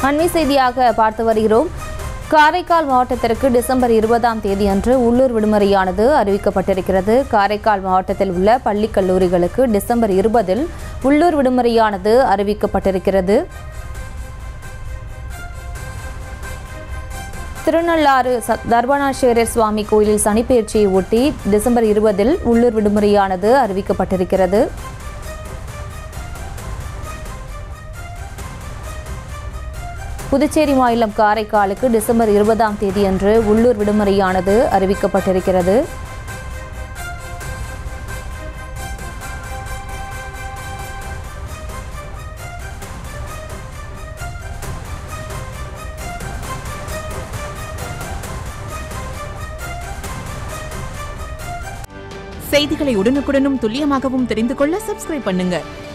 அண்மை செய்தியாக பார்த்து வருகிறோம் காரைக்கால் மாவட்டத்திற்கு டிசம்பர் இருபதாம் தேதி அன்று உள்ளூர் விடுமுறையானது அறிவிக்கப்பட்டிருக்கிறது காரைக்கால் மாவட்டத்தில் உள்ள பள்ளி கல்லூரிகளுக்கு டிசம்பர் இருபதில் உள்ளூர் விடுமுறையானது அறிவிக்கப்பட்டிருக்கிறது திருநள்ளாறு ச- தர்பணாசேரர் சுவாமி கோயிலில் சனிப்பெயர்ச்சியை ஒட்டி டிசம்பர் இருபதில் உள்ளூர் விடுமுறையானது அறிவிக்கப்பட்டிருக்கிறது புதுச்சேரி மாநிலம் காரைக்காலுக்கு டிசம்பர் இருபதாம் தேதியன்று உள்ளூர் விடுமுறையானது அறிவிக்கப்பட்டிருக்கிறது செய்திகளை உடனுக்குடனும் துல்லியமாகவும் தெரிந்து கொள்ள சப்ஸ்கிரைப் பண்ணுங்க